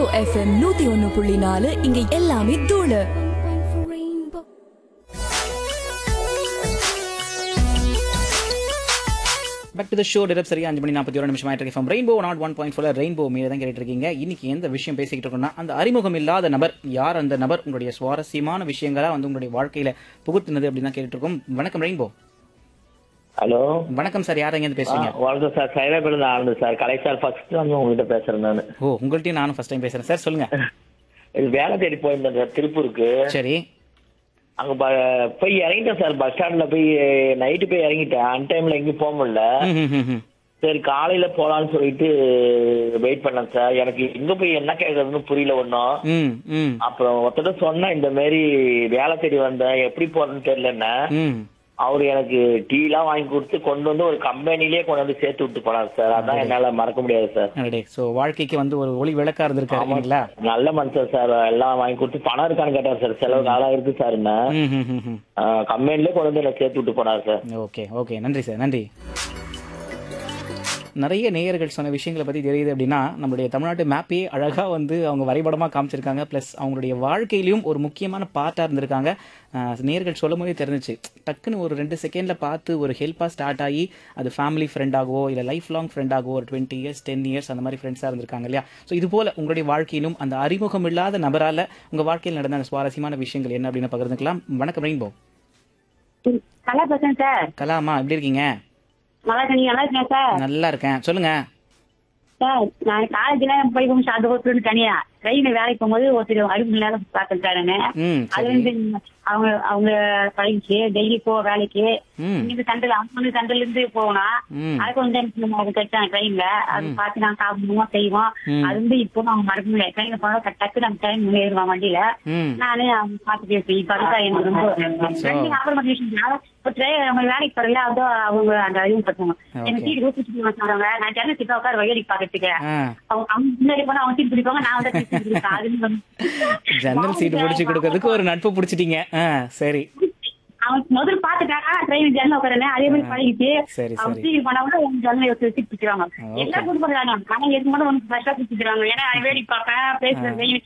FM நூத்தி ஒன்னு புள்ளி நாலு இங்க எல்லாமே தூளு பேக் டு த ஷோ டிரப் சரியா அஞ்சு மணி நாற்பத்தி ஒரு நிமிஷம் ஆயிட்டு இருக்கு Rainbow nought one point four Rainbow மீது தான் கேட்டுட்டு இருக்கீங்க இன்னைக்கு எந்த விஷயம் பேசிக்கிட்டு இருக்கோம்னா அந்த அறிமுகம் இல்லாத நபர் யார் அந்த நபர் உங்களுடைய சுவாரஸ்யமான விஷயங்களா வந்து உங்களுடைய வாழ்க்கையில புகுத்துனது அப்படின்னு தான் கேட்டுட்டு இருக்கோம் வணக்கம் ரெயின்போ ஹலோ வணக்கம் சார் யார் எங்கேருந்து பேசுறீங்க வணக்கம் சார் சைதாபேருந்து Anand sir Kalai sir first வந்து உங்ககிட்ட பேசுறேன் நான் ஓ உங்கள்ட்டையும் நானும் ஃபர்ஸ்ட் டைம் பேசுறேன் சார் சொல்லுங்க இது வேலை தேடி போயிருந்தேன் சார் திருப்பூருக்கு சரி அங்க ப- போய் இறங்கிட்டேன் சார் பஸ் ஸ்டாண்ட்ல போய் நைட்டு போய் இறங்கிட்டேன் அன் டைம்ல எங்கேயும் போக முடியல ம், ம், ம், ம். சரி காலையில போலாம்னு சொல்லிட்டு வெயிட் பண்ணேன் சார் எனக்கு எங்க போய் என்ன கேட்கறதுன்னு புரியல ஒன்றும் ம் ம் அப்புறம் ஒருத்தர் சொன்னா இந்த மாதிரி வேலை தேடி வந்தேன் எப்படி போறதுன்னு தெரியல ம் அவர் எனக்கு டீ எல்லாம் வாங்கி கொடுத்து கொண்டு வந்து ஒரு கம்பெனிலேயே கொண்டு வந்து சேர்த்து விட்டு போனார் சார் அதான் என்னால மறக்க முடியாது சார் அடடே ஸோ வாழ்க்கைக்கு வந்து ஒரு ஒளி விளக்கா இருந்திருக்காரு இல்லைங்களா நல்ல மனுஷன் சார் எல்லாம் வாங்கி கொடுத்து பணம் இருக்கான்னு கேட்டார் சார் செலவு ஆளா இருக்கு சார் என்ன ம் ம் ம் ம் கம்பெனிலே கொண்டு வந்து என்ன சேர்த்து விட்டு போனார் சார் ஓகே ஓகே நன்றி சார் நன்றி நிறைய நேயர்கள் சொன்ன விஷயங்களை பற்றி தெரியுது அப்படின்னா நம்மளுடைய தமிழ்நாட்டு மேப்பையே அழகாக வந்து அவங்க வரைபடமாக காமிச்சிருக்காங்க ப்ளஸ் அவங்களுடைய வாழ்க்கையிலையும் ஒரு முக்கியமான பார்ட்டாக இருந்திருக்காங்க அஹ் நேயர்கள் சொல்லும் போதே தெரிஞ்சிச்சு டக்குன்னு ஒரு ரெண்டு செகண்டில் பார்த்து ஒரு ஹெல்ப்பாக ஸ்டார்ட் ஆகி அது ஃபேமிலி ஃப்ரெண்டாகவோ இல்லை லைஃப் லாங் ஃப்ரெண்டாகவோ ஒரு டுவெண்ட்டி இயர்ஸ் டென் இயர்ஸ் அந்த மாதிரி ஃப்ரெண்ட்ஸாக இருந்திருக்காங்க இல்லையா ஸோ இது போல் உங்களுடைய வாழ்க்கையிலும் அந்த அறிமுகம் இல்லாத நபரால் உங்கள் வாழ்க்கையில் நடந்த அந்த சுவாரஸ்யமான விஷயங்கள் என்ன அப்படின்னு பகிர்ந்துக்கலாம் வணக்கம் ரெயின்போ நல்லா பேசுறேன் சார் கலாமா எப்படி இருக்கீங்க நல்லா இருக்கேன் நீங்க நல்லா இருக்கீங்க சார் நல்லா இருக்கேன் சொல்லுங்க சார் நான் காலேஜ்ல படிக்கும் சார் அந்த ஒருத்தர் தனியா ட்ரெயின் வேலைக்கு போகும்போது ஒருத்தர் அறுபது நேரம் பார்த்தேன் சார் நானு ம் அது சரி வந்து அவங்க அவங்க பழகிச்சு டெய்லி போ வேலைக்கு ம் இங்க சண்டல் அவங்க வந்து சண்டல் இருந்து போனா ம் அது கொஞ்சம் நம்ம கட்டான் ட்ரெயின்ல அது பார்த்து நான் சாப்பிடுவோம் செய்வோம் ம். அது வந்து இப்போ அவங்க மறக்க முடியல ட்ரெயின்ல போனா டக்கு நம்ம ட்ரெயின் ஏறுவான் வண்டியில ம் நானே அவங்க பார்த்து பேசுவேன் இப்ப அதுதான் எனக்கு ரொம்ப ரெண்டு அப்புறம் விஷயம் இப்போ ட்ரெயின் நம்ம வேலைக்கு போறல அதோ அவங்க அந்த அறிவு பத்துவாங்க எனக்கு Okay. சீட் ஊற்றி வச்சாங்க நான் ஜன்னல் கிட்ட உட்கார வயடி பாக்கிறதுக்கு ஆ அவங்க அவங்க முன்னாடி போனா அவங்க சீட் பிடிப்பாங்க நான் வந்து சீட் பிடிப்பேன் அது வந்து- ஜன்னல் சீட் பிடிச்சி கொடுக்கறதுக்கு ஒரு நட்பு பிடிச்சிட்டீங்க ஆ சரி அவன் முதல்ல பாத்துட்டாங்க ட்ரெயின் ஜன்னல் உட்காரனே அதே மாதிரி பழகிட்டு சரி, அவங்க சரி. சீட் பண்ணா கூட அவங்க ஜன்னல் எடுத்து சீட் பிடிக்கிறாங்க Okay. எல்லா குடும்பம் ஆனா எதுக்கு மட்டும் ஒன்று ஃபர்ஸ்டா பிடிச்சிக்கிறாங்க ஏன்னா நான் வேடி பார்ப்பேன் பேசுறேன்